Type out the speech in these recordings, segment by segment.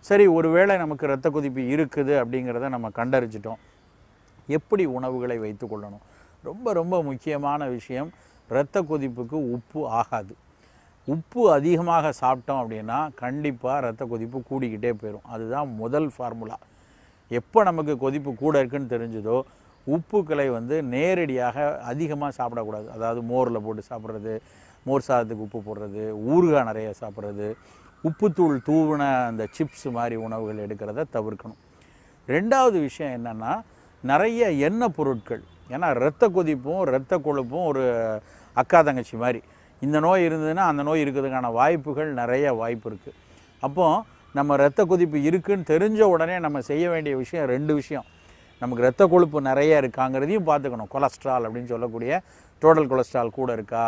சரி ஒருவேளை நமக்கு இரத்த கொதிப்பு இருக்குது அப்படிங்கிறத நம்ம கண்டறிஞ்சிட்டோம் எப்படி உணவுகளை வைத்துக்கொள்ளணும் ரொம்ப ரொம்ப முக்கியமான விஷயம் இரத்த கொதிப்புக்கு உப்பு ஆகாது உப்பு அதிகமாக சாப்பிட்டோம் அப்படின்னா கண்டிப்பாக இரத்த கொதிப்பு கூடிக்கிட்டே போயிடும் அதுதான் முதல் ஃபார்முலா எப்போ நமக்கு கொதிப்பு கூட இருக்குன்னு தெரிஞ்சதோ உப்புக்களை வந்து நேரடியாக அதிகமாக சாப்பிடக்கூடாது அதாவது மோரில் போட்டு சாப்பிட்றது மோர் சாதத்துக்கு உப்பு போடுறது ஊறுகாய் நிறைய சாப்பிட்றது உப்புத்தூள் தூவின அந்த சிப்ஸ் மாதிரி உணவுகள் எடுக்கிறத தவிர்க்கணும் ரெண்டாவது விஷயம் என்னென்னா நிறைய எண்ணெய் பொருட்கள் ஏன்னா இரத்த கொதிப்பும் இரத்த கொழுப்பும் ஒரு அக்கா தங்கச்சி மாதிரி இந்த நோய் இருந்ததுன்னா அந்த நோய் இருக்கிறதுக்கான வாய்ப்புகள் நிறைய வாய்ப்பு இருக்குது அப்போ நம்ம இரத்த கொதிப்பு இருக்குன்னு தெரிஞ்ச உடனே நம்ம செய்ய வேண்டிய விஷயம் ரெண்டு விஷயம் நமக்கு இரத்த கொழுப்பு நிறைய இருக்காங்கிறதையும் பார்த்துக்கணும் கொலஸ்ட்ரால் அப்படின்னு சொல்லக்கூடிய டோட்டல் கொலஸ்ட்ரால் கூட இருக்கா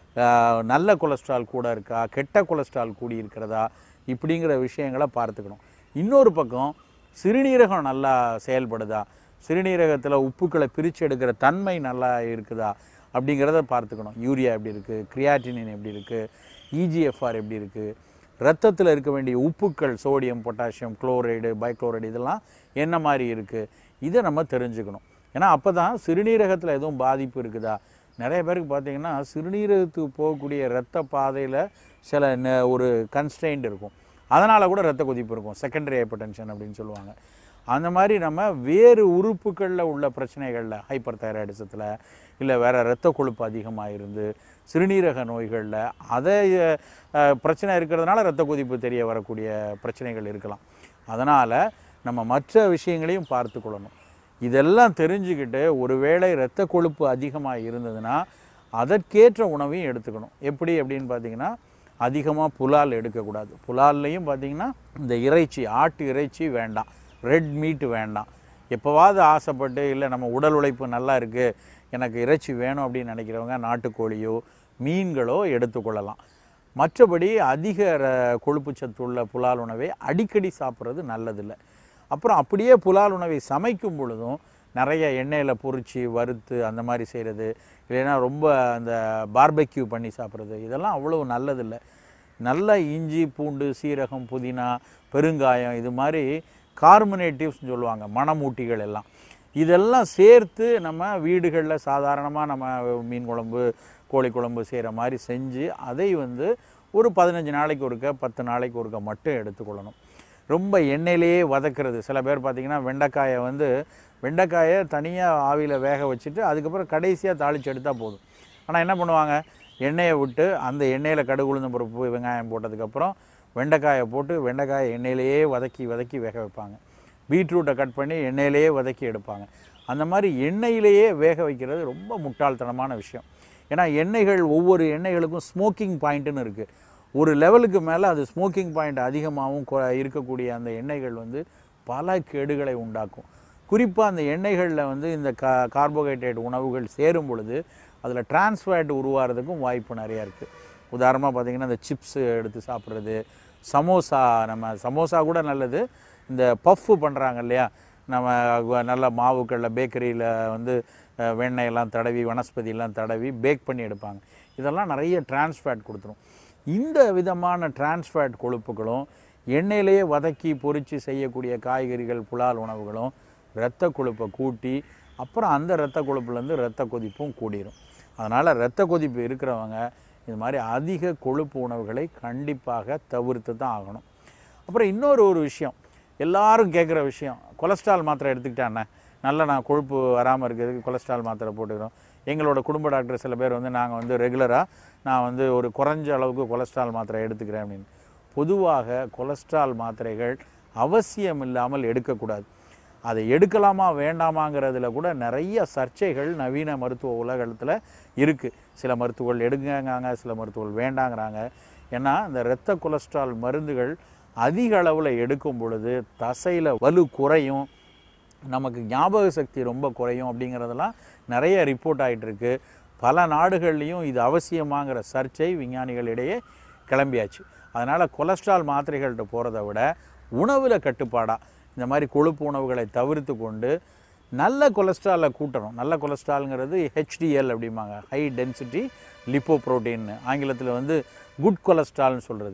ஆஹ் நல்ல கொலஸ்ட்ரால் கூட இருக்கா கெட்ட கொலஸ்ட்ரால் கூடி இருக்கிறதா இப்படிங்கிற விஷயங்களை பார்த்துக்கணும் இன்னொரு பக்கம் சிறுநீரகம் நல்லா செயல்படுதா சிறுநீரகத்தில் உப்புக்களை பிரித்து எடுக்கிற தன்மை நல்லா இருக்குதா அப்படிங்கிறத பார்த்துக்கணும் யூரியா எப்படி இருக்குது கிரியாட்டினின் எப்படி இருக்குது இஜிஎஃப்ஆர் எப்படி இருக்குது ரத்தத்தில் இருக்க வேண்டிய உப்புக்கள் சோடியம் பொட்டாசியம் குளோரைடு பைக்ளோரைடு இதெல்லாம் என்ன மாதிரி இருக்குது இதை நம்ம தெரிஞ்சுக்கணும் ஏன்னா அப்போ தான் சிறுநீரகத்தில் எதுவும் பாதிப்பு இருக்குதா நிறைய பேருக்கு பார்த்தீங்கன்னா சிறுநீரகத்துக்கு போகக்கூடிய இரத்த பாதையில் சில ந- ஒரு கன்ஸ்ட்ரெயின்ட் இருக்கும் அதனால் கூட இரத்த கொதிப்பு இருக்கும் செகண்டரி ஹைப்பர்டென்ஷன் அப்படின்னு சொல்லுவாங்க அந்த மாதிரி நம்ம வேறு உறுப்புகளில் உள்ள பிரச்சனைகளில் ஹைப்பர் தைராய்டிசத்தில் இல்லை வேறு இரத்த கொழுப்பு அதிகமாக இருந்து சிறுநீரக நோய்களில் அதை அஹ், பிரச்சனை இருக்கிறதுனால இரத்த கொதிப்பு தெரிய வரக்கூடிய பிரச்சனைகள் இருக்கலாம் அதனால் நம்ம மற்ற விஷயங்களையும் பார்த்து கொள்ளணும் இதெல்லாம் தெரிஞ்சுக்கிட்டு ஒருவேளை இரத்த கொழுப்பு அதிகமாக இருந்ததுன்னா அதற்கேற்ற உணவையும் எடுத்துக்கணும் எப்படி அப்படின்னு பார்த்தீங்கன்னா அதிகமாக புலால் எடுக்கக்கூடாது புலால்லையும் பார்த்தீங்கன்னா இந்த இறைச்சி ஆட்டு இறைச்சி வேண்டாம் ரெட் மீட் வேண்டாம் எப்போவாவது ஆசைப்பட்டு இல்லை நம்ம உடல் உழைப்பு நல்லா இருக்குது எனக்கு இறைச்சி வேணும் அப்படின்னு நினைக்கிறவங்க நாட்டுக்கோழியோ மீன்களோ எடுத்துக்கொள்ளலாம் மற்றபடி அதிக ர- கொழுப்புச்சத்து உள்ள புலால் உணவை அடிக்கடி சாப்பிட்றது நல்லதில்லை அப்புறம் அப்படியே புலால் உணவை சமைக்கும் பொழுதும் நிறைய எண்ணெயில் பொரிச்சு வறுத்து அந்த மாதிரி செய்கிறது இல்லைன்னா ரொம்ப அந்த பார்பெக்யூ பண்ணி சாப்பிட்றது இதெல்லாம் அவ்வளோ நல்லதில்லை நல்ல இஞ்சி பூண்டு சீரகம் புதினா பெருங்காயம் இது மாதிரி கார்பனேட்டிவ்ஸ்னு சொல்லுவாங்க மணமூட்டிகள் எல்லாம் இதெல்லாம் சேர்த்து நம்ம வீடுகளில் சாதாரணமாக நம்ம மீன் குழம்பு கோழி குழம்பு செய்கிற மாதிரி செஞ்சு அதை வந்து ஒரு பதினஞ்சு நாளைக்கு ஒருக்க பத்து நாளைக்கு ஒருக்க மட்டும் எடுத்துக்கொள்ளணும் ரொம்ப எண்ணெயிலேயே வதக்குறது சில பேர் பார்த்திங்கன்னா வெண்டைக்காயை வந்து வெண்டைக்காயை தனியாக ஆவியில் வேக வச்சுட்டு அதுக்கப்புறம் கடைசியாக தாளித்து எடுத்தால் போதும் ஆனால் என்ன பண்ணுவாங்க எண்ணெயை விட்டு அந்த எண்ணெயில் கடுகு உளுந்தம் பருப்பு வெங்காயம் போட்டதுக்கப்புறம் வெண்டைக்காயை போட்டு வெண்டைக்காயை எண்ணெயிலேயே வதக்கி வதக்கி வேக வைப்பாங்க பீட்ரூட்டை கட் பண்ணி எண்ணெயிலேயே வதக்கி எடுப்பாங்க அந்த மாதிரி எண்ணெயிலேயே வேக வைக்கிறது ரொம்ப முட்டாள்தனமான விஷயம் ஏன்னா எண்ணெய்கள் ஒவ்வொரு எண்ணெய்களுக்கும் ஸ்மோக்கிங் பாயிண்ட்டுன்னு இருக்குது ஒரு லெவலுக்கு மேலே அது ஸ்மோக்கிங் பாயிண்ட் அதிகமாகவும் கொ- இருக்கக்கூடிய அந்த எண்ணெய்கள் வந்து பல கேடுகளை உண்டாக்கும் குறிப்பாக அந்த எண்ணெய்களில் வந்து இந்த கா கார்போஹைட்ரேட் உணவுகள் சேரும் பொழுது அதில் டிரான்ஸ்ஃபேட் உருவாகிறதுக்கும் வாய்ப்பு நிறையா இருக்குது உதாரணமாக பார்த்தீங்கன்னா இந்த சிப்ஸ் எடுத்து சாப்பிட்றது சமோசா நம்ம சமோசா கூட நல்லது இந்த பஃப்பு பண்ணுறாங்க இல்லையா நம்ம கு- நல்ல மாவுக்களில் பேக்கரியில் வந்து அஹ், வெண்ணெயெல்லாம் தடவி வனஸ்பதியெல்லாம் தடவி பேக் பண்ணி எடுப்பாங்க இதெல்லாம் நிறைய டிரான்ஸ்ஃபேட் கொடுத்துரும் இந்த விதமான டிரான்ஸ்ஃபேட் கொழுப்புகளும் எண்ணெயிலேயே வதக்கி பொரித்து செய்யக்கூடிய காய்கறிகள் புலால் உணவுகளும் இரத்த கொழுப்பை கூட்டி அப்புறம் அந்த இரத்த கொழுப்புலேருந்து இரத்த கொதிப்பும் கூடிரும் அதனால் இரத்த கொதிப்பு இருக்கிறவங்க இது மாதிரி அதிக கொழுப்பு உணவுகளை கண்டிப்பாக தவிர்த்து தான் ஆகணும் அப்புறம் இன்னொரு ஒரு விஷயம் எல்லாரும் கேட்குற விஷயம் கொலஸ்ட்ரால் மாத்திரை எடுத்துக்கிட்டானே நல்ல நான் கொழுப்பு வராமல் இருக்கிறதுக்கு கொலஸ்ட்ரால் மாத்திரை போட்டுக்கிறோம் எங்களோட குடும்ப டாக்டர் சில பேர் வந்து நாங்கள் வந்து ரெகுலராக நான் வந்து ஒரு குறைஞ்ச அளவுக்கு கொலஸ்ட்ரால் மாத்திரை எடுத்துக்கிறேன் அப்படின்னு பொதுவாக கொலஸ்ட்ரால் மாத்திரைகள் அவசியம் இல்லாமல் எடுக்கக்கூடாது அதை எடுக்கலாமா வேண்டாமாங்கிறதுல கூட நிறைய சர்ச்சைகள் நவீன மருத்துவ உலகத்தில் இருக்குது சில மருத்துவர்கள் எடுங்கங்காங்க சில மருத்துவர்கள் வேண்டாங்கிறாங்க ஏன்னா இந்த இரத்த கொலஸ்ட்ரால் மருந்துகள் அதிக அளவில் எடுக்கும் பொழுது தசையில் வலு குறையும் நமக்கு ஞாபக சக்தி ரொம்ப குறையும் அப்படிங்கிறதெல்லாம் நிறைய ரிப்போர்ட் ஆயிட்டு இருக்கு பல நாடுகள்லேயும் இது அவசியமாங்கிற சர்ச்சை விஞ்ஞானிகளிடையே கிளம்பியாச்சு அதனால் கொலஸ்ட்ரால் மாத்திரைகள்கிட்ட போகிறத விட உணவில் கட்டுப்பாடாக இந்த மாதிரி கொழுப்பு உணவுகளை தவிர்த்து கொண்டு நல்ல கொலஸ்ட்ராலை கூட்டணும் நல்ல கொலஸ்ட்ரால்ங்கிறது ஹெச்டிஎல் அப்படிம்பாங்க ஹை டென்சிட்டி லிப்போப்ரோட்டீன் ஆங்கிலத்தில் வந்து குட் கொலஸ்ட்ரால்னு சொல்கிறது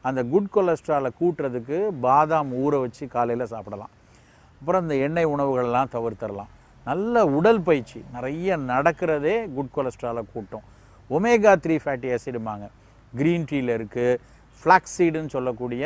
அந்த குட் கொலஸ்ட்ராலை கூட்டுறதுக்கு பாதாம் ஊற வச்சு காலையில் சாப்பிடலாம் அப்புறம் இந்த எண்ணெய் உணவுகளெல்லாம் தவிர்த்தரலாம் நல்ல உடல் பயிற்சி நிறைய நடக்கிறதே குட் கொலஸ்ட்ராலை கூட்டும் ஒமேகா த்ரீ ஃபேட்டி ஆசிடுமாங்க க்ரீன் டீயில் இருக்குது ஃப்ளாக்ஸீடுன்னு சொல்லக்கூடிய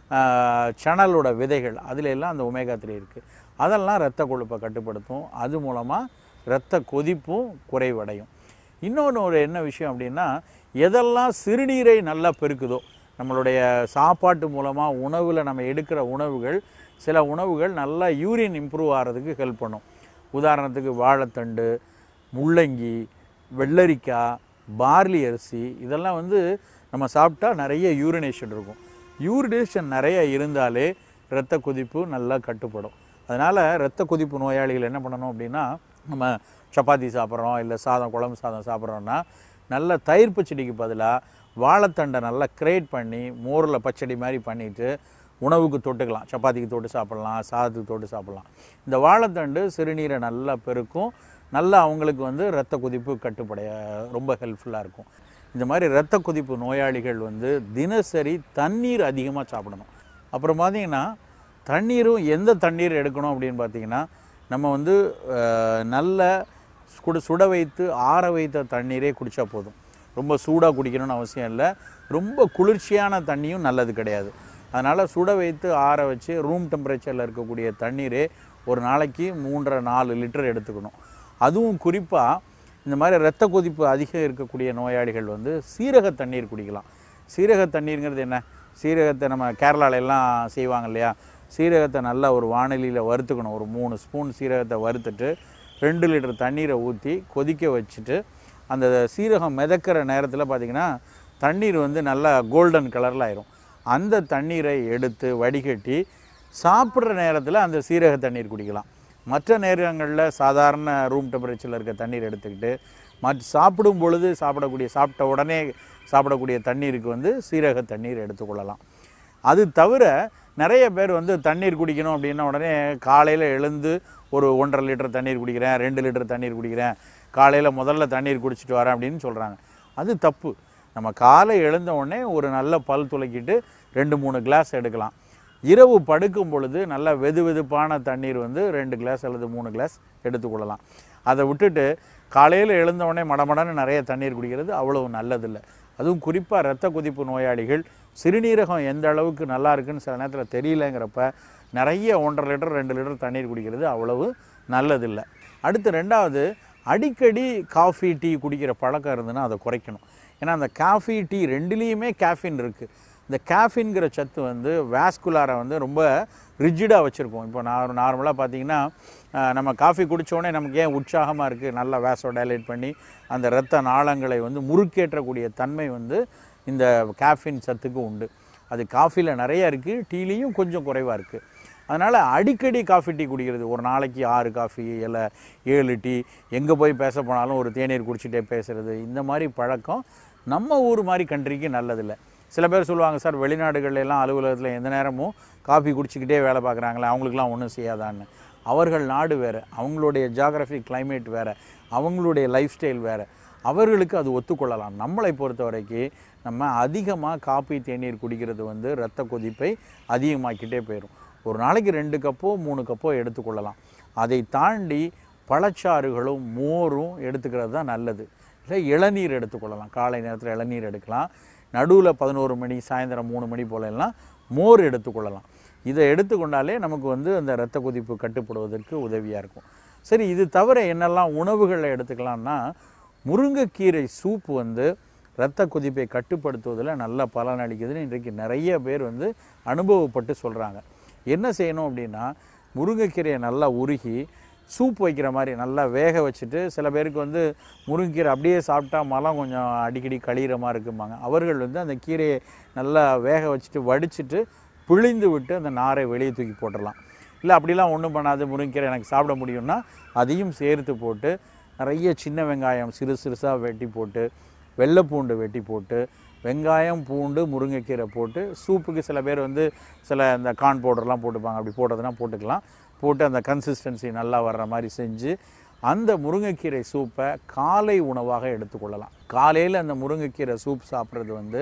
ஆஹ், சணலோட விதைகள் அதுல எல்லாம் அந்த ஒமேகா த்ரீ இருக்குது அதெல்லாம் இரத்த கொழுப்பை கட்டுப்படுத்தும் அது மூலமாக இரத்த கொதிப்பும் குறைவடையும் இன்னொன்று ஒரு என்ன விஷயம் அப்படின்னா எதெல்லாம் சிறுநீரை நல்லா பெருக்குதோ நம்மளுடைய சாப்பாட்டு மூலமாக உணவில் நம்ம எடுக்கிற உணவுகள் சில உணவுகள் நல்லா யூரின் இம்ப்ரூவ் ஆகிறதுக்கு ஹெல்ப் பண்ணும் உதாரணத்துக்கு வாழைத்தண்டு முள்ளங்கி வெள்ளரிக்காய் பார்லி அரிசி இதெல்லாம் வந்து நம்ம சாப்பிட்டா நிறைய யூரினேஷன் இருக்கும் யூரினேஷன் நிறைய இருந்தாலே இரத்த கொதிப்பு நல்லா கட்டுப்படும் அதனால் இரத்த கொதிப்பு நோயாளிகள் என்ன பண்ணணும் அப்படின்னா நம்ம சப்பாத்தி சாப்பிட்றோம் இல்லை சாதம் குழம்பு சாதம் சாப்பிட்றோன்னா நல்ல தயிர் பச்சடிக்கு பதிலாக வாழைத்தண்டை நல்லா கிரேட் பண்ணி மோரில் பச்சடி மாதிரி பண்ணிவிட்டு உணவுக்கு தொட்டுக்கலாம் சப்பாத்திக்கு தொட்டு சாப்பிட்லாம் சாதத்துக்கு தொட்டு சாப்பிட்லாம் இந்த வாழைத்தண்டு சிறுநீரை நல்லா பெருக்கும் நல்லா அவங்களுக்கு வந்து இரத்த கொதிப்பு கட்டுப்படைய ரொம்ப ஹெல்ப்ஃபுல்லாக இருக்கும் இந்த மாதிரி இரத்த கொதிப்பு நோயாளிகள் வந்து தினசரி தண்ணீர் அதிகமாக சாப்பிடணும் அப்புறம் பார்த்தீங்கன்னா தண்ணீரும் எந்த தண்ணீர் எடுக்கணும் அப்படின்னு பார்த்தீங்கன்னா நம்ம வந்து அஹ், நல்ல சுட சுட வைத்து ஆற வைத்த தண்ணீரே குடித்தா போதும் ரொம்ப சூடாக குடிக்கணும்னு அவசியம் இல்லை ரொம்ப குளிர்ச்சியான தண்ணியும் நல்லது கிடையாது அதனால் சுட வைத்து ஆற வச்சு ரூம் டெம்பரேச்சரில் இருக்கக்கூடிய தண்ணீரே ஒரு நாளைக்கு மூன்றரை நாலு லிட்டர் எடுத்துக்கணும் அதுவும் குறிப்பாக இந்த மாதிரி இரத்த கொதிப்பு அதிகம் இருக்கக்கூடிய நோயாளிகள் வந்து சீரக தண்ணீர் குடிக்கலாம் சீரக தண்ணீருங்கிறது என்ன சீரகத்தை நம்ம கேரளால எல்லாம் செய்வாங்க இல்லையா சீரகத்தை நல்லா ஒரு வாணலியில் வறுத்துக்கணும் ஒரு மூணு ஸ்பூன் சீரகத்தை வறுத்துட்டு ரெண்டு லிட்டர் தண்ணீரை ஊற்றி கொதிக்க வச்சுட்டு அந்த சீரகம் மிதக்கிற நேரத்தில் பார்த்திங்கன்னா தண்ணீர் வந்து நல்லா கோல்டன் கலரில் ஆயிரும் அந்த தண்ணீரை எடுத்து வடிகட்டி சாப்பிட்ற நேரத்தில் அந்த சீரக தண்ணீர் குடிக்கலாம் மற்ற நேரங்களில் சாதாரண ரூம் டெம்பரேச்சரில் இருக்க தண்ணீர் எடுத்துக்கிட்டு மற்ற சாப்பிடும் பொழுது சாப்பிடக்கூடிய சாப்பிட்ட உடனே சாப்பிடக்கூடிய தண்ணீருக்கு வந்து சீரக தண்ணீர் எடுத்துக்கொள்ளலாம் அது தவிர நிறைய பேர் வந்து தண்ணீர் குடிக்கணும் அப்படின்னா உடனே காலையில் எழுந்து ஒரு ஒன்றரை லிட்டர் தண்ணீர் குடிக்கிறேன் ரெண்டு லிட்டர் தண்ணீர் குடிக்கிறேன் காலையில் முதல்ல தண்ணீர் குடிச்சிட்டு வரேன் அப்படின்னு சொல்கிறாங்க அது தப்பு நம்ம காலை எழுந்த உடனே ஒரு நல்ல பல் துளக்கிட்டு ரெண்டு மூணு கிளாஸ் எடுக்கலாம் இரவு படுக்கும் பொழுது நல்ல வெது வெதுப்பான தண்ணீர் வந்து ரெண்டு கிளாஸ் அல்லது மூணு கிளாஸ் எடுத்துக்கொள்ளலாம் அதை விட்டுட்டு காலையில் எழுந்த உடனே மடமடன்னு நிறைய தண்ணீர் குடிக்கிறது அவ்வளவு நல்லதில்லை அதுவும் குறிப்பாக இரத்த கொதிப்பு நோயாளிகள் சிறுநீரகம் எந்த அளவுக்கு நல்லா இருக்குன்னு சில நேரத்தில் தெரியலங்கிறப்ப நிறைய ஒன்றரை லிட்டர் ரெண்டு லிட்டர் தண்ணீர் குடிக்கிறது அவ்வளவு நல்லதில்லை அடுத்து ரெண்டாவது அடிக்கடி காஃபி டீ குடிக்கிற பழக்கம் இருந்ததுன்னா அதை குறைக்கணும் ஏன்னா அந்த காஃபி டீ ரெண்டுலேயுமே கேஃபின் இருக்குது இந்த கேஃபின்கிற சத்து வந்து வாஸ்குலாரை வந்து ரொம்ப ரிஜிடாக வச்சுருக்கோம் இப்போ நார் நார்மலாக பார்த்தீங்கன்னா அஹ், நம்ம காஃபி குடித்தோடனே நமக்கு ஏன் உற்சாகமாக இருக்குது நல்லா வேஸோ டைலேட் பண்ணி அந்த இரத்த நாளங்களை வந்து முறுக்கேற்றக்கூடிய தன்மை வந்து இந்த கேஃபின் சத்துக்கு உண்டு அது காஃபியில் நிறைய இருக்குது டீலேயும் கொஞ்சம் குறைவாக இருக்குது அதனால் அடிக்கடி காஃபி டீ குடிக்கிறது ஒரு நாளைக்கு ஆறு காஃபி இல்லை ஏழு டீ எங்கே போய் பேச போனாலும் ஒரு தேநீர் குடிச்சிட்டே பேசுகிறது இந்த மாதிரி பழக்கம் நம்ம ஊர் மாதிரி கண்ட்ரிக்கு நல்லதில்லை சில பேர் சொல்லுவாங்க சார் வெளிநாடுகள்ல எல்லாம் அலுவலகத்தில் எந்த நேரமும் காஃபி குடிச்சிக்கிட்டே வேலை பார்க்குறாங்களே அவங்களுக்குலாம் ஒன்றும் செய்யாதான்னு அவர்கள் நாடு வேறு அவங்களுடைய ஜியாகிரபி climate வேறு அவங்களுடைய லைஃப் ஸ்டைல் வேறு அவர்களுக்கு அது ஒத்துக்கொள்ளலாம் நம்மளை பொறுத்த வரைக்கும் நம்ம அதிகமாக காப்பி தேநீர் குடிக்கிறது வந்து இரத்த கொதிப்பை அதிகமாக்கிட்டே போயிடும் ஒரு நாளைக்கு ரெண்டு கப்போ மூணு கப்போ எடுத்துக்கொள்ளலாம் அதை தாண்டி பழச்சாறுகளும் மோரும் எடுத்துக்கிறது தான் நல்லது இல்லை இளநீர் எடுத்துக்கொள்ளலாம் காலை நேரத்தில் இளநீர் எடுக்கலாம் நடுவில் பதினோரு மணி சாயந்தரம் மூணு மணி போல எல்லாம் மோர் எடுத்துக்கொள்ளலாம் இதை எடுத்துக்கொண்டாலே நமக்கு வந்து அந்த இரத்த கொதிப்பு கட்டுப்படுவதற்கு உதவியாக இருக்கும் சரி இது தவிர என்னெல்லாம் உணவுகளை எடுத்துக்கலாம்னா முருங்கைக்கீரை சூப் வந்து இரத்த கொதிப்பை கட்டுப்படுத்துவதில் நல்ல பலன் அளிக்குதுன்னு இன்றைக்கு நிறைய பேர் வந்து அனுபவப்பட்டு சொல்கிறாங்க என்ன செய்யணும் அப்படின்னா முருங்கைக்கீரையை நல்லா உருகி சூப் வைக்கிற மாதிரி நல்லா வேக வச்சுட்டு சில பேருக்கு வந்து முருங்கைக்கீரை அப்படியே சாப்பிட்டா மலம் கொஞ்சம் அடிக்கடி கழியிற மாதிரி இருக்கும்பாங்க அவர்கள் வந்து அந்த கீரையை நல்லா வேக வச்சுட்டு வடிச்சிட்டு பிழிந்து விட்டு அந்த நாரை வெளியே தூக்கி போட்டுடலாம் இல்லை அப்படிலாம் ஒன்றும் பண்ணாது முருங்கைக்கீரை எனக்கு சாப்பிட முடியும்னா அதையும் சேர்த்து போட்டு நிறைய சின்ன வெங்காயம் சிறு சிறுசாக வெட்டி போட்டு வெள்ளைப்பூண்டு வெட்டி போட்டு வெங்காயம் பூண்டு முருங்கைக்கீரை போட்டு சூப்புக்கு சில பேர் வந்து சில இந்த கார்ன் பவுடர்லாம் போட்டுப்பாங்க அப்படி போட்டதுன்னா போட்டுக்கலாம் போட்டு அந்த கன்சிஸ்டன்சி நல்லா வர்ற மாதிரி செஞ்சு அந்த முருங்கைக்கீரை சூப்பை காலை உணவாக எடுத்துக்கொள்ளலாம் காலையில் அந்த முருங்கைக்கீரை சூப் சாப்பிட்றது வந்து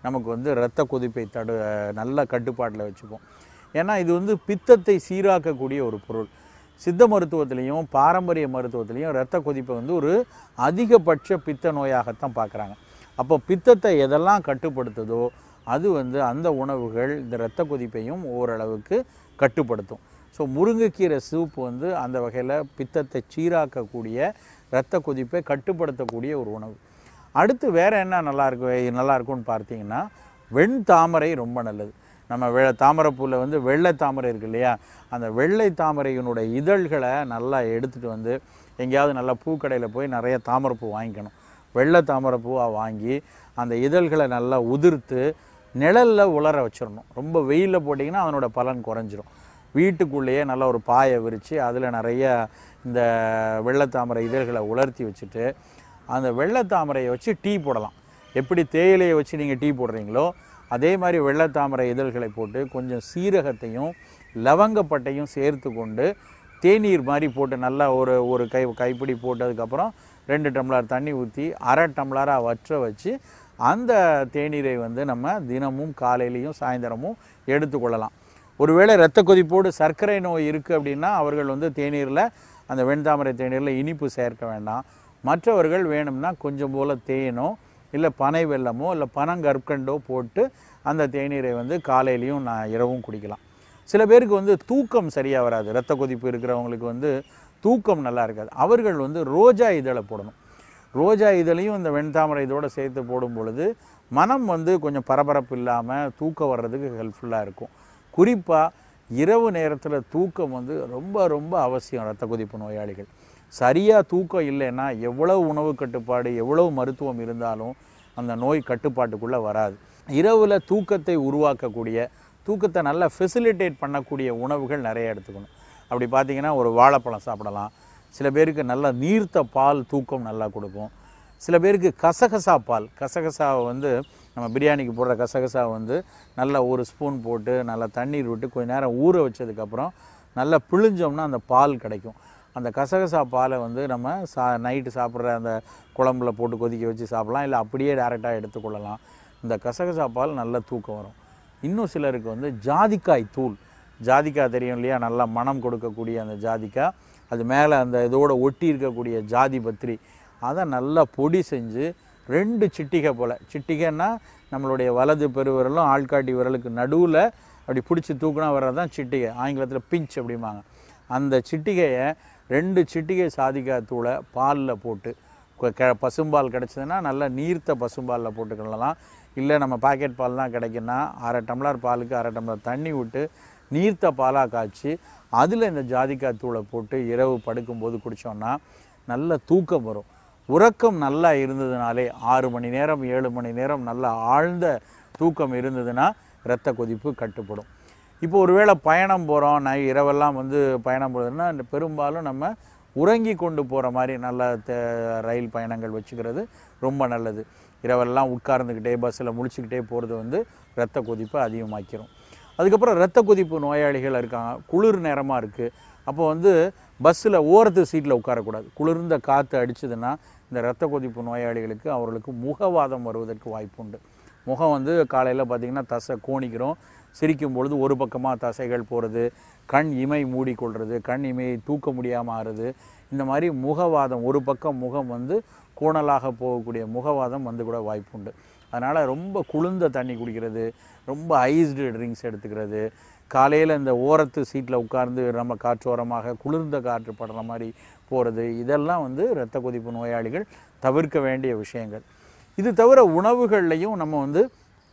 நமக்கு வந்து இரத்த கொதிப்பை தடு நல்ல கட்டுப்பாட்டில் வச்சுப்போம் ஏன்னா இது வந்து பித்தத்தை சீராக்கக்கூடிய ஒரு பொருள் சித்த மருத்துவத்திலையும் பாரம்பரிய மருத்துவத்திலையும் இரத்த கொதிப்பை வந்து ஒரு அதிகபட்ச பித்த நோயாகத்தான் பார்க்குறாங்க அப்போ பித்தத்தை எதெல்லாம் கட்டுப்படுத்துதோ அது வந்து அந்த உணவுகள் இந்த இரத்த கொதிப்பையும் ஓரளவுக்கு கட்டுப்படுத்தும் ஸோ முருங்கைக்கீரை சூப் வந்து அந்த வகையில் பித்தத்தை சீராக்கக்கூடிய இரத்த கொதிப்பை கட்டுப்படுத்தக்கூடிய ஒரு உணவு அடுத்து வேறு என்ன நல்லா இருக்கு நல்லா இருக்கும்னு பார்த்தீங்கன்னா வெண் தாமரை ரொம்ப நல்லது நம்ம வெ தாமரைப்பூவில் வந்து வெள்ளை தாமரை இருக்கு இல்லையா அந்த வெள்ளை தாமரையினுடைய இதழ்களை நல்லா எடுத்துகிட்டு வந்து எங்கேயாவது நல்லா பூக்கடையில் போய் நிறைய தாமரைப்பூ வாங்கிக்கணும் வெள்ளை தாமரைப்பூவாக வாங்கி அந்த இதழ்களை நல்லா உதிர்த்து நிழலில் உலர வச்சிடணும் ரொம்ப வெயிலில் போட்டிங்கன்னா அதனோட பலன் குறைஞ்சிரும் வீட்டுக்குள்ளேயே நல்லா ஒரு பாயை விரித்து அதில் நிறைய இந்த வெள்ளைத்தாமரை இதழ்களை உலர்த்தி வச்சுட்டு அந்த வெள்ளைத்தாமரையை வச்சு டீ போடலாம் எப்படி தேயிலையை வச்சு நீங்கள் டீ போடுறீங்களோ அதே மாதிரி வெள்ளைத்தாமரை இதழ்களை போட்டு கொஞ்சம் சீரகத்தையும் லவங்கப்பட்டையும் சேர்த்து கொண்டு தேநீர் மாதிரி போட்டு நல்லா ஒரு ஒரு கை கைப்பிடி போட்டதுக்கப்புறம் ரெண்டு டம்ளர் தண்ணி ஊற்றி அரை டம்ளராக வற்ற வச்சு அந்த தேநீரை வந்து நம்ம தினமும் காலையிலையும் சாயந்தரமும் எடுத்துக்கொள்ளலாம் ஒருவேளை இரத்த கொதிப்போடு சர்க்கரை நோய் இருக்குது அப்படின்னா அவர்கள் வந்து தேநீரில் அந்த வெண்தாமரை தேநீரில் இனிப்பு சேர்க்க வேண்டாம் மற்றவர்கள் வேணும்னா கொஞ்சம் போல் தேனோ இல்லை பனை வெல்லமோ இல்லை பனங்கற்கண்டோ போட்டு அந்த தேநீரை வந்து காலையிலையும் நான் இரவும் குடிக்கலாம் சில பேருக்கு வந்து தூக்கம் சரியாக வராது இரத்த கொதிப்பு இருக்கிறவங்களுக்கு வந்து தூக்கம் நல்லா இருக்காது அவர்கள் வந்து ரோஜா இதழை போடணும் ரோஜா இதழையும் இந்த வெண்தாமரை இதோட சேர்த்து போடும் பொழுது மனம் வந்து கொஞ்சம் பரபரப்பு இல்லாமல் தூக்கம் வர்றதுக்கு ஹெல்ப்ஃபுல்லாக இருக்கும் குறிப்பாக இரவு நேரத்தில் தூக்கம் வந்து ரொம்ப ரொம்ப அவசியம் இரத்த கொதிப்பு நோயாளிகள் சரியாக தூக்கம் இல்லைன்னா எவ்வளவு உணவு கட்டுப்பாடு எவ்வளவு மருத்துவம் இருந்தாலும் அந்த நோய் கட்டுப்பாட்டுக்குள்ளே வராது இரவில் தூக்கத்தை உருவாக்கக்கூடிய தூக்கத்தை நல்லா ஃபெசிலிட்டேட் பண்ணக்கூடிய உணவுகள் நிறைய எடுத்துக்கணும் அப்படி பார்த்தீங்கன்னா ஒரு வாழைப்பழம் சாப்பிடலாம் சில பேருக்கு நல்ல நீர்த்த பால் தூக்கம் நல்லா கொடுக்கும் சில பேருக்கு கசகசா பால் கசகசாவை வந்து நம்ம பிரியாணிக்கு போடுற கசகசா வந்து நல்லா ஒரு ஸ்பூன் போட்டு நல்லா தண்ணீர் விட்டு கொஞ்ச நேரம் ஊற வச்சதுக்கப்புறம் நல்லா பிழிஞ்சோம்னா அந்த பால் கிடைக்கும் அந்த கசகசா பாலை வந்து நம்ம சா நைட்டு சாப்பிட்ற அந்த குழம்புல போட்டு கொதிக்க வச்சு சாப்பிடலாம் இல்லை அப்படியே டேரெக்டாக எடுத்துக்கொள்ளலாம் இந்த கசகசா பால் நல்ல தூக்கம் வரும் இன்னும் சிலருக்கு வந்து ஜாதிக்காய் தூள் ஜாதிக்காய் தெரியும் இல்லையா நல்லா மனம் கொடுக்கக்கூடிய அந்த ஜாதிக்காய் அது மேலே அந்த இதோட ஒட்டி இருக்கக்கூடிய ஜாதி பத்திரி அதை நல்லா பொடி செஞ்சு ரெண்டு சிட்டிகை போல் சிட்டிகைன்னா நம்மளுடைய வலது பெருவிரலும் ஆள்காட்டி விரலுக்கு நடுவில் அப்படி பிடிச்சி தூக்குனா வர்றது தான் சிட்டிகை ஆங்கிலத்தில் பிஞ்ச் அப்படிம்பாங்க அந்த சிட்டிகையை ரெண்டு சிட்டிகை சாதிக்காய் தூளை பாலில் போட்டு கொ- க பசும்பால் கிடச்சதுன்னா நல்லா நீர்த்த பசும்பாலில் போட்டுக்கலாம் இல்லை நம்ம பாக்கெட் பால் தான் கிடைக்குன்னா அரை டம்ளர் பாலுக்கு அரை டம்ளர் தண்ணி விட்டு நீர்த்த பாலாக காய்ச்சி அதில் இந்த ஜாதிக்காய் தூளை போட்டு இரவு படுக்கும்போது குடித்தோன்னா நல்ல தூக்கம் வரும் உறக்கம் நல்லா இருந்ததுனாலே ஆறு மணி நேரம் ஏழு மணி நேரம் நல்ல ஆழ்ந்த தூக்கம் இருந்ததுன்னா இரத்த கொதிப்பு கட்டுப்படும் இப்போ ஒருவேளை பயணம் போகிறோம் நை இரவெல்லாம் வந்து பயணம் போகிறதுனா பெரும்பாலும் நம்ம உறங்கி கொண்டு போகிற மாதிரி நல்ல தே- ரயில் பயணங்கள் வச்சுக்கிறது ரொம்ப நல்லது இரவெல்லாம் உட்கார்ந்துக்கிட்டே பஸ்ஸில் முழிச்சுக்கிட்டே போகிறது வந்து இரத்த கொதிப்பை அதிகமாக்கிரும் அதுக்கப்புறம் இரத்த கொதிப்பு நோயாளிகள் இருக்காங்க குளிர் நேரமாக இருக்குது அப்போ வந்து பஸ்ஸில் ஓரத்து சீட்டில் உட்காரக்கூடாது குளிர்ந்த காற்று அடிச்சதுன்னா இந்த இரத்த கொதிப்பு நோயாளிகளுக்கு அவர்களுக்கு முகவாதம் வருவதற்கு வாய்ப்பு உண்டு முகம் வந்து காலையில் பார்த்திங்கன்னா தசை கோணிக்கிறோம் சிரிக்கும் பொழுது ஒரு பக்கமாக தசைகள் போகிறது கண் இமை மூடிக்கொள்வது கண் இமையை தூக்க முடியாமல் ஆறுது இந்த மாதிரி முகவாதம் ஒரு பக்கம் முகம் வந்து கோணலாக போகக்கூடிய முகவாதம் வந்து கூட வாய்ப்பு உண்டு அதனால் ரொம்ப குளிர்ந்த தண்ணி குடிக்கிறது ரொம்ப ஐஸ்டு ட்ரிங்க்ஸ் எடுத்துக்கிறது காலையில் இந்த ஓரத்து சீட்டில் உட்கார்ந்து நம்ம காற்றோரமாக குளிர்ந்த காற்று படுற மாதிரி போகிறது இதெல்லாம் வந்து இரத்த கொதிப்பு நோயாளிகள் தவிர்க்க வேண்டிய விஷயங்கள் இது தவிர உணவுகள்லையும் நம்ம வந்து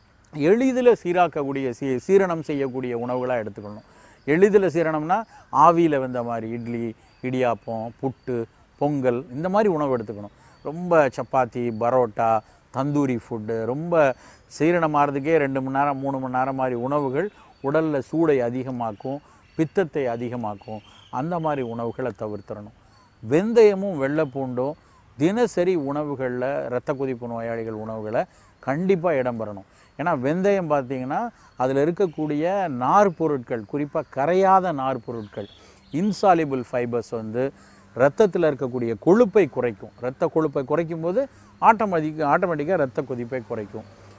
எளிதில் சீராக்கக்கூடிய சீ சீரணம் செய்யக்கூடிய உணவுகளாக எடுத்துக்கணும் எளிதில் சீரணம்னா ஆவியில் வந்த மாதிரி இட்லி இடியாப்பம் புட்டு பொங்கல் இந்த மாதிரி உணவு எடுத்துக்கணும் ரொம்ப சப்பாத்தி பரோட்டா தந்தூரி ஃபுட்டு ரொம்ப சீரணமாகிறதுக்கே ரெண்டு மணி நேரம் மூணு மணி நேரம் மாதிரி உணவுகள் உடலில் சூடை அதிகமாக்கும் பித்தத்தை அதிகமாக்கும் அந்த மாதிரி உணவுகளை தவிர்த்திடணும் வெந்தயமும் வெள்ளைப்பூண்டும் தினசரி உணவுகளில் இரத்த கொதிப்பு நோயாளிகள் உணவுகளை கண்டிப்பாக இடம்பெறணும் ஏன்னா வெந்தயம் பார்த்தீங்கன்னா அதில் இருக்கக்கூடிய நார் பொருட்கள் குறிப்பாக கரையாத நார் பொருட்கள் இன்சாலிபிள் ஃபைபர்ஸ் வந்து ரத்தத்தில் இருக்கக்கூடிய கொழுப்பை குறைக்கும் இரத்த கொழுப்பை குறைக்கும் போது ஆட்டோமேட்டிக் ஆட்டோமேட்டிக்காக இரத்த கொதிப்பை குறைக்கும்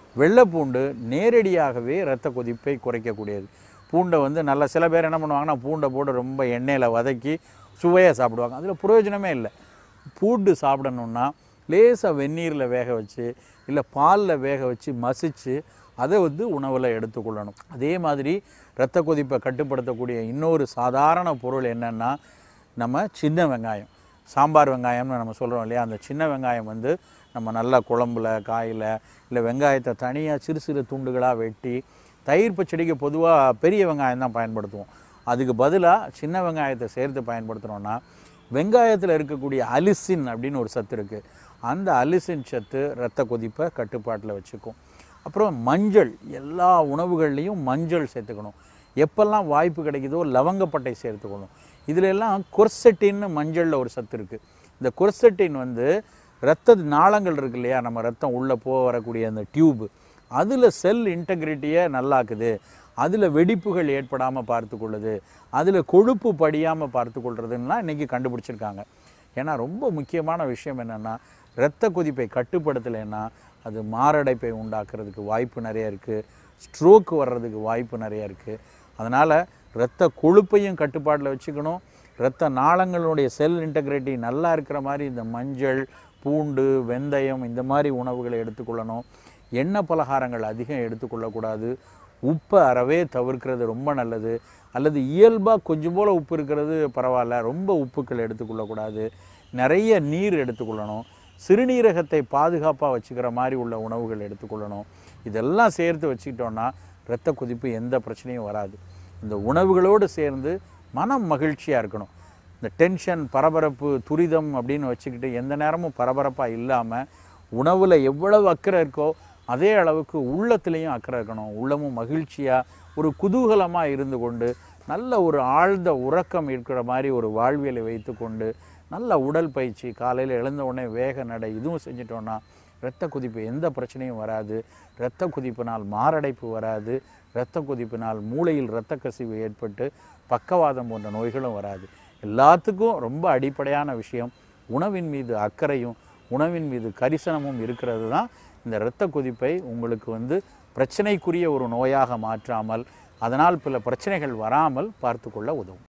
வெள்ளைப்பூண்டு நேரடியாகவே இரத்த கொதிப்பை குறைக்கக்கூடியது பூண்டை வந்து நல்ல சில பேர் என்ன பண்ணுவாங்கன்னா பூண்டை போட்டு ரொம்ப எண்ணெயில் வதக்கி சுவையாக சாப்பிடுவாங்க அதில் பிரயோஜனமே இல்லை பூண்டு சாப்பிடணுன்னா லேசாக வெந்நீரில் வேக வச்சு இல்லை பாலில் வேக வச்சு மசிச்சு அதை வந்து உணவில் எடுத்துக்கொள்ளணும் அதே மாதிரி இரத்த கொதிப்பை கட்டுப்படுத்தக்கூடிய இன்னொரு சாதாரண பொருள் என்னென்னா நம்ம சின்ன வெங்காயம் சாம்பார் வெங்காயம்னு நம்ம சொல்கிறோம் இல்லையா அந்த சின்ன வெங்காயம் வந்து நம்ம நல்லா குழம்புல காயில் இல்லை வெங்காயத்தை தனியாக சிறு சிறு துண்டுகளாக வெட்டி தயிர் பச்சடிக்கு பொதுவாக பெரிய வெங்காயம் தான் பயன்படுத்துவோம் அதுக்கு பதிலாக சின்ன வெங்காயத்தை சேர்த்து பயன்படுத்துகிறோன்னா வெங்காயத்தில் இருக்கக்கூடிய அலிசின் அப்படின்னு ஒரு சத்து இருக்குது அந்த அலிசின் சத்து இரத்த கொதிப்பை கட்டுப்பாட்டில் வச்சுக்கும் அப்புறம் மஞ்சள் எல்லா உணவுகள்லேயும் மஞ்சள் சேர்த்துக்கணும் எப்பெல்லாம் வாய்ப்பு கிடைக்குதோ லவங்கப்பட்டை சேர்த்துக்கணும் இதுல எல்லாம் கொர்செட்டின்னு மஞ்சளில் ஒரு சத்து இருக்குது இந்த கொர்செட்டின் வந்து இரத்த நாளங்கள் இருக்கு இல்லையா நம்ம ரத்தம் உள்ளே போக வரக்கூடிய அந்த டியூப் அதில் செல் இன்டெகிரிட்டியை நல்லாக்குது அதில் வெடிப்புகள் ஏற்படாமல் பார்த்து கொள்ளுது அதில் கொழுப்பு படியாமல் பார்த்து கொள்றதுன்னா இன்றைக்கி கண்டுபிடிச்சிருக்காங்க ஏன்னா ரொம்ப முக்கியமான விஷயம் என்னென்னா இரத்த கொதிப்பை கட்டுப்படுத்தலைன்னா அது மாரடைப்பை உண்டாக்குறதுக்கு வாய்ப்பு நிறைய இருக்குது ஸ்ட்ரோக் வர்றதுக்கு வாய்ப்பு நிறைய இருக்குது அதனால் இரத்த கொழுப்பையும் கட்டுப்பாட்டில் வச்சுக்கணும் இரத்த நாளங்களுடைய செல் இன்டெகிரிட்டி நல்லா இருக்கிற மாதிரி இந்த மஞ்சள் பூண்டு வெந்தயம் இந்த மாதிரி உணவுகளை எடுத்துக்கொள்ளணும் எண்ணெய் பலகாரங்கள் அதிகம் எடுத்துக்கொள்ளக்கூடாது உப்பை அறவே தவிர்க்கிறது ரொம்ப நல்லது அல்லது இயல்பாக கொஞ்சம் போல் உப்பு இருக்கிறது பரவாயில்ல ரொம்ப உப்புக்கள் எடுத்துக்கொள்ளக்கூடாது நிறைய நீர் எடுத்துக்கொள்ளணும் சிறுநீரகத்தை பாதுகாப்பாக வச்சுக்கிற மாதிரி உள்ள உணவுகள் எடுத்துக்கொள்ளணும் இதெல்லாம் சேர்த்து வச்சுக்கிட்டோன்னா இரத்த கொதிப்பு எந்த பிரச்சனையும் வராது இந்த உணவுகளோடு சேர்ந்து மனம் மகிழ்ச்சியாக இருக்கணும் இந்த டென்ஷன் பரபரப்பு துரிதம் அப்படின்னு வச்சுக்கிட்டு எந்த நேரமும் பரபரப்பாக இல்லாமல் உணவில் எவ்வளவு அக்கறை இருக்கோ அதே அளவுக்கு உள்ளத்துலேயும் அக்கறை இருக்கணும் உள்ளமும் மகிழ்ச்சியாக ஒரு குதூகலமாக இருந்து கொண்டு நல்ல ஒரு ஆழ்ந்த உறக்கம் இருக்கிற மாதிரி ஒரு வாழ்வியலை வைத்துக்கொண்டு நல்ல உடல் பயிற்சி காலையில் எழுந்த உடனே வேக நடை இதுவும் செஞ்சிட்டோன்னா இரத்த கொதிப்பு எந்த பிரச்சனையும் வராது இரத்த கொதிப்பினால் மாரடைப்பு வராது இரத்த கொதிப்பினால் மூளையில் இரத்த கசிவு ஏற்பட்டு பக்கவாதம் போன்ற நோய்களும் வராது எல்லாத்துக்கும் ரொம்ப அடிப்படையான விஷயம் உணவின் மீது அக்கறையும் உணவின் மீது கரிசனமும் இருக்கிறது தான் இந்த இரத்த கொதிப்பை உங்களுக்கு வந்து பிரச்சனைக்குரிய ஒரு நோயாக மாற்றாமல் அதனால் பல பிரச்சனைகள் வராமல் பார்த்துக்கொள்ள உதவும்